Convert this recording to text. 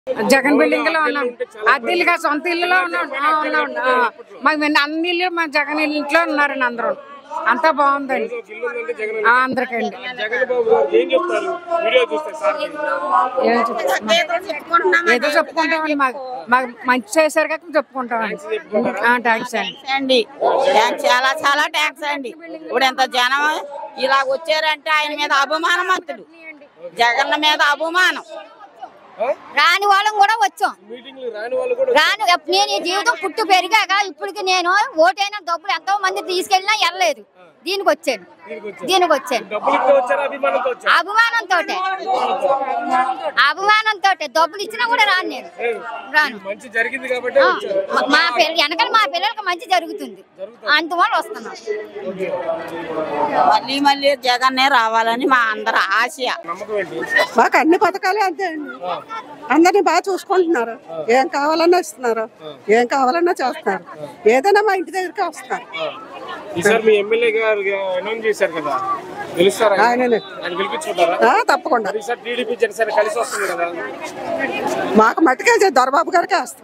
Jagan building లో ఉన్నాం అద్దెలుగా సొంత ఇల్లులో ఉన్నాం ఆ, ఉన్నాం ఆ. మాకు నిన్న అన్ని ఇల్లు మా జగన్ ఇంట్లో ఉన్నారండి అందరూ అంతా బాగుందండి ఇల్లు ఉందంటే జగన్ ఆ, అందరికండి జగన్ బాబు గారు ఏం చెప్తారు వీడియో చూస్తే సార్ ఏం చెప్తాం? ఏదో చెప్పుకుంటామండి మాకు మాకు మంచి చేశారు కాక చెప్పుకుంటామండి థ్యాంక్స్ అండి అండి థాంక్స్, చాలా చాలా ట్యాంక్స్ అండి ఇప్పుడు ఎంత జనం ఇలా వచ్చారంటే ఆయన మీద అభిమానం అతడు జగన్ మీద అభిమానం రాని వాళ్ళం కూడా వచ్చాం మీటింగ్ రాని వాళ్ళు కూడా రాను నేను ఈ జీవితం పుట్టు పెరిగాక ఇప్పటికి నేను ఓటైన డబ్బులు ఎంతో మంది తీసుకెళ్ళినా వెళ్ళలేదు దీనికి వచ్చాను దీనికి వచ్చాను డబ్బులు ఇస్తే వచ్చారా అభిమానంతో వచ్చారా అభిమానంతో అభిమానంతో డబ్బులు ఇచ్చినా కూడా రాను నేను రాను మంచి జరిగింది కాబట్టి ఆ, మా- మా పిల్ల వెనకాల మా పిల్లలకి మంచి జరుగుతుంది అందువల్ల వస్తున్నాం మళ్ళీ మళ్ళీ జగన్నే రావాలని మా అందరి ఆశ నమ్మకం ఏంటి మాకు అన్ని పథకాలు అంతే అండి అందరినీ బాగా చూసుకుంటున్నారు ఏం కావాలన్నా ఇస్తున్నారు ఏం కావాలన్నా చేస్తున్నారు ఏదైనా మా ఇంటి దగ్గరికి వస్తున్నారు ఈసారి మీ ఎమ్మెల్యే గారు అనౌన్స్ చేశారు కదా గెలుస్తారా ఆయననే. ఆయన గెలిపించుకుంటారా ఆ, తప్పకుండా ఈసారి టీడీపీ జనసేన కలిసి వస్తుంది కదా మాకు మట్టుకే దొరబాబు గారికి వేస్తాం